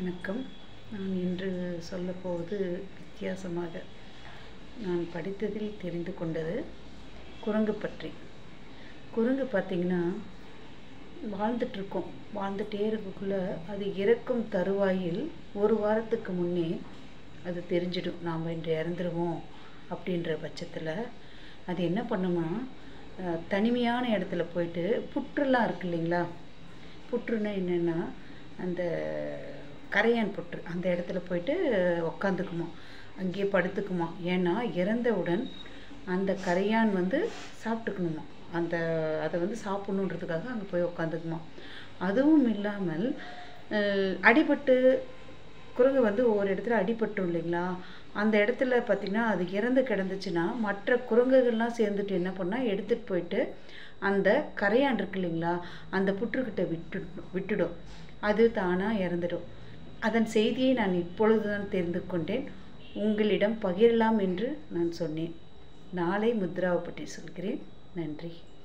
வணக்கம் நான் இன்று சொல்லப்போவது வித்தியாசமாக நான் படித்ததில் தெரிந்து கொண்டது குரங்கு பற்றி குரங்கு பார்த்திங்கன்னா வாழ்ந்துட்டுருக்கோம் வாழ்ந்துட்டே இருக்கக்குள்ள அது இறக்கும் தருவாயில் ஒரு வாரத்துக்கு முன்னே அது தெரிஞ்சிடும் நாம் இன்று இறந்துருவோம் அப்படின்ற பட்சத்தில் அது என்ன பண்ணுமா அஹ், தனிமையான இடத்துல போயிட்டு புற்றுலாம் இருக்கு இல்லைங்களா புற்றுன்னா என்னென்னா அந்த கரையான் புற்று அந்த இடத்துல போயிட்டு உக்காந்துக்குமா அங்கேயே படுத்துக்குமா ஏன்னா இறந்தவுடன் அந்த கரையான் வந்து சாப்பிட்டுக்கணுமா அந்த அதை வந்து சாப்பிட்ணுன்றதுக்காக அங்கே போய் உக்காந்துக்குமா அதுவும் இல்லாமல் அஹ், அடிபட்டு குரங்கு வந்து ஒவ்வொரு இடத்துல அடிபட்டும் இல்லைங்களா அந்த இடத்துல பார்த்திங்கன்னா அது இறந்து கிடந்துச்சுன்னா மற்ற குரங்குகள்லாம் சேர்ந்துட்டு என்ன பண்ணால் எடுத்துகிட்டு போயிட்டு அந்த கரையான் இருக்கு இல்லைங்களா அந்த புற்றுக்கிட்ட விட்டு விட்டுடும் அது தானாக இறந்துடும் அதன் செய்தியை நான் இப்பொழுதுதான் தெரிந்து கொண்டேன் உங்களிடம் பகிரலாம் என்று நான் சொன்னேன் நாளை முத்ராவை பற்றி சொல்கிறேன் நன்றி